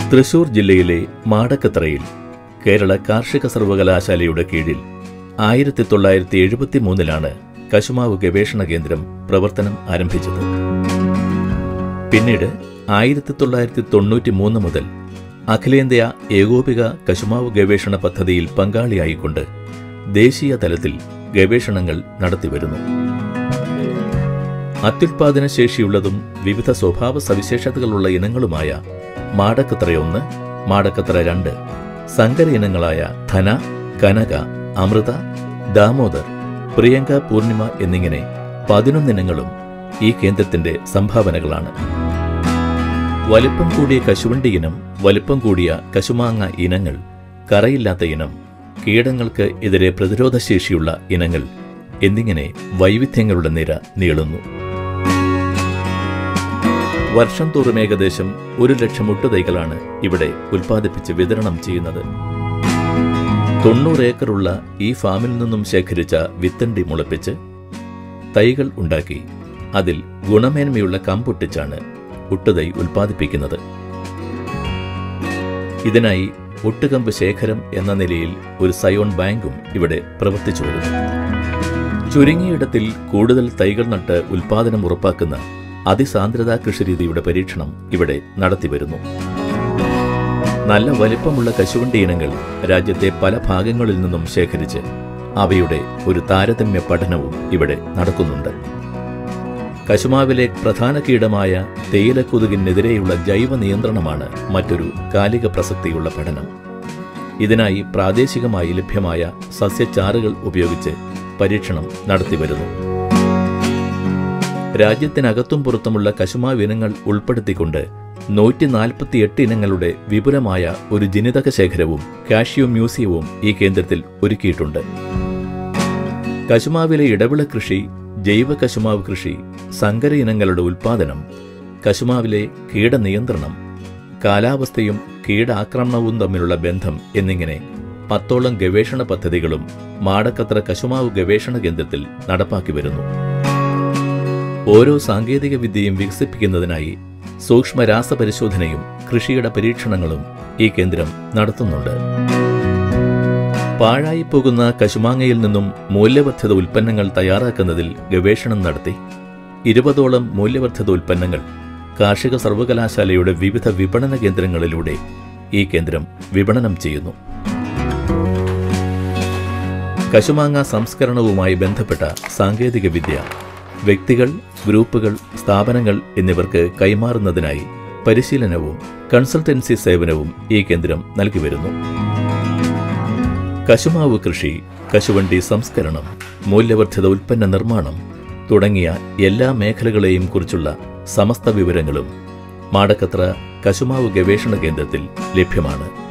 തൃശൂർ ജില്ലയിലെ മാടക്കത്തറയിൽ കേരള കാർഷിക സർവകലാശാലയുടെ കീഴിൽ ആയിരത്തി തൊള്ളായിരത്തി എഴുപത്തി മൂന്നിലാണ് കശുമാവ് ഗവേഷണ കേന്ദ്രം പ്രവർത്തനം ആരംഭിച്ചത് പിന്നീട് ആയിരത്തി തൊള്ളായിരത്തി തൊണ്ണൂറ്റി മൂന്ന് മുതൽ അഖിലേന്ത്യാ ഏകോപിക കശുമാവ് ഗവേഷണ പദ്ധതിയിൽ പങ്കാളിയായിക്കൊണ്ട് ദേശീയ തലത്തിൽ ഗവേഷണങ്ങൾ നടത്തിവരുന്നു അത്യുൽപാദന ശേഷിയുള്ളതും വിവിധ സ്വഭാവ സവിശേഷതകളുള്ള ഇനങ്ങളുമായ മാടക്കത്രയൊന്ന് മാടക്കത്ര രണ്ട് സങ്കര ഇനങ്ങളായ ധന കനക അമൃത ദാമോദർ പ്രിയങ്ക പൂർണിമ എന്നിങ്ങനെ പതിനൊന്നിനങ്ങളും ഈ കേന്ദ്രത്തിന്റെ സംഭാവനകളാണ് വലിപ്പം കൂടിയ കശുവണ്ടി ഇനം വലിപ്പം കൂടിയ കശുമാങ്ങ ഇനങ്ങൾ കറയില്ലാത്ത ഇനം കീടങ്ങൾക്ക് എതിരെ പ്രതിരോധശേഷിയുള്ള ഇനങ്ങൾ എന്നിങ്ങനെ വൈവിധ്യങ്ങളുടെ നിര നീളുന്നു വർഷം തോറും ഏകദേശം ഒരു ലക്ഷം മുട്ടുതൈകളാണ് ഇവിടെ ഉൽപ്പാദിപ്പിച്ച് വിതരണം ചെയ്യുന്നത് തൊണ്ണൂറ് ഏക്കറുള്ള ഈ ഫാമിൽ നിന്നും ശേഖരിച്ച വിത്തണ്ടി മുളപ്പിച്ച് തൈകൾ ഉണ്ടാക്കി അതിൽ ഗുണമേന്മയുള്ള കമ്പൊട്ടിച്ചാണ് ഒട്ടുതൈ ഉൽപ്പാദിപ്പിക്കുന്നത് ഇതിനായി ഒട്ടുകമ്പ് ശേഖരം എന്ന നിലയിൽ ഒരു സയോൺ ബാങ്കും ഇവിടെ പ്രവർത്തിച്ചു വരുന്നു ചുരുങ്ങിയിടത്തിൽ കൂടുതൽ തൈകൾ നട്ട് ഉൽപാദനം ഉറപ്പാക്കുന്ന അതിസാന്ദ്രതാ കൃഷിരീതിയുടെ പരീക്ഷണം ഇവിടെ നടത്തിവരുന്നു നല്ല വലിപ്പമുള്ള കശുവണ്ടി ഇനങ്ങൾ രാജ്യത്തെ പല ഭാഗങ്ങളിൽ നിന്നും ശേഖരിച്ച് അവയുടെ ഒരു താരതമ്യ പഠനവും ഇവിടെ നടക്കുന്നുണ്ട് കശുമാവിലെ പ്രധാന കീടമായ തേയിലക്കൊതുകിനെതിരെയുള്ള ജൈവ നിയന്ത്രണമാണ് മറ്റൊരു കാലിക പ്രസക്തിയുള്ള പഠനം ഇതിനായി പ്രാദേശികമായി ലഭ്യമായ സസ്യച്ചാറുകൾ ഉപയോഗിച്ച് പരീക്ഷണം നടത്തിവരുന്നു രാജ്യത്തിനകത്തും പുറത്തുമുള്ള കശുമാവ് ഇനങ്ങൾ ഉൾപ്പെടുത്തിക്കൊണ്ട് നൂറ്റി നാൽപ്പത്തിയെട്ട് ഇനങ്ങളുടെ വിപുലമായ ഒരു ജനിതക ശേഖരവും കാഷ്യോ മ്യൂസിയവും ഈ കേന്ദ്രത്തിൽ ഒരുക്കിയിട്ടുണ്ട് കശുമാവിലെ ഇടവിള കൃഷി ജൈവ കശുമാവ് കൃഷി സങ്കര ഇനങ്ങളുടെ ഉൽപാദനം കശുമാവിലെ കീടനിയന്ത്രണം കാലാവസ്ഥയും കീടാക്രമണവും തമ്മിലുള്ള ബന്ധം എന്നിങ്ങനെ പത്തോളം ഗവേഷണ പദ്ധതികളും മാടക്കത്ര കശുമാവ് ഗവേഷണ കേന്ദ്രത്തിൽ നടപ്പാക്കി വരുന്നു ഓരോ സാങ്കേതിക വിദ്യയും വികസിപ്പിക്കുന്നതിനായി സൂക്ഷ്മ രാസപരിശോധനയും കൃഷിയുടെ പരീക്ഷണങ്ങളും ഈ കേന്ദ്രം നടത്തുന്നുണ്ട് പാഴായിപ്പോകുന്ന കശുമാങ്ങയിൽ നിന്നും മൂല്യവർദ്ധിത ഉൽപ്പന്നങ്ങൾ തയ്യാറാക്കുന്നതിൽ ഗവേഷണം നടത്തി ഇരുപതോളം മൂല്യവർദ്ധിത ഉൽപ്പന്നങ്ങൾ കാർഷിക സർവകലാശാലയുടെ വിവിധ വിപണന കേന്ദ്രങ്ങളിലൂടെ ഈ കേന്ദ്രം വിപണനം ചെയ്യുന്നു കശുമാങ്ങ സംസ്കരണവുമായി ബന്ധപ്പെട്ട സാങ്കേതിക വിദ്യ വ്യക്തികൾ ഗ്രൂപ്പുകൾ സ്ഥാപനങ്ങൾ എന്നിവർക്ക് കൈമാറുന്നതിനായി പരിശീലനവും കൺസൾട്ടൻസി സേവനവും ഈ കേന്ദ്രം നൽകി വരുന്നു കശുമാവ് കൃഷി കശുവണ്ടി സംസ്കരണം മൂല്യവർദ്ധിത ഉൽപ്പന്ന നിർമ്മാണം തുടങ്ങിയ എല്ലാ മേഖലകളെയും കുറിച്ചുള്ള സമസ്ത വിവരങ്ങളും മാടക്കത്ര കശുമാവ് ഗവേഷണ കേന്ദ്രത്തിൽ ലഭ്യമാണ്